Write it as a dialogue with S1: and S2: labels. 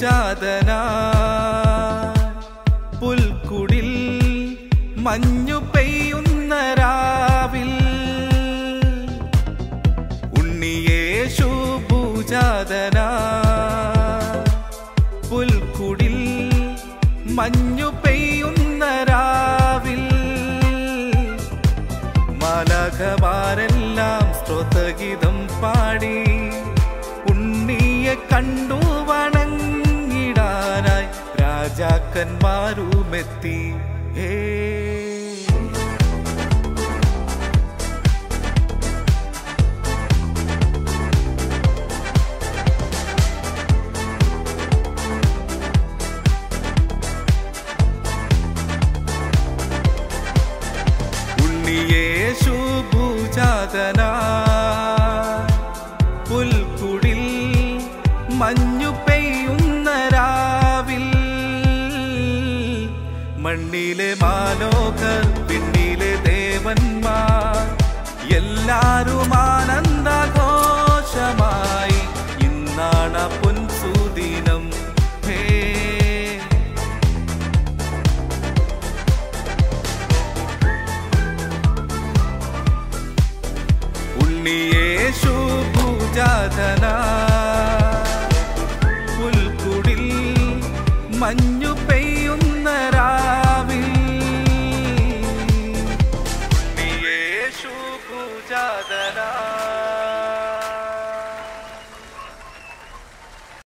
S1: ഭൂജാതന പുൽക്കുടിൽ മഞ്ഞു പെയ്യുന്ന രാവിൽ ഉണ്ണിയേശു ഭൂജാതന പുൽക്കുടിൽ മഞ്ഞു പെയ്യുന്ന രാവിൽ മാലകമാരെല്ലാം സ്ത്രോതഗീതം പാടി ഉണ്ണിയെ കണ്ടു വണങ്ങിടാനായി രാജാക്കന്മാരുമെത്തി ഹേ ഉണ്ണിയേശു ഭൂജാതന പുൽക്കുടിൽ മഞ്ഞു പെയ്യുന്ന രാവിൽ മണ്ണിലെ മാലോകർ പിന്നിലെ ദേവന്മാർ എല്ലാരും ആനന്ദഘോഷമായി ഇന്നാണ് പൊൻസുദിനം ഹേ ഉണ്ണിയേശു പൂജാതന പുൽക്കുടിൽ മഞ്ഞു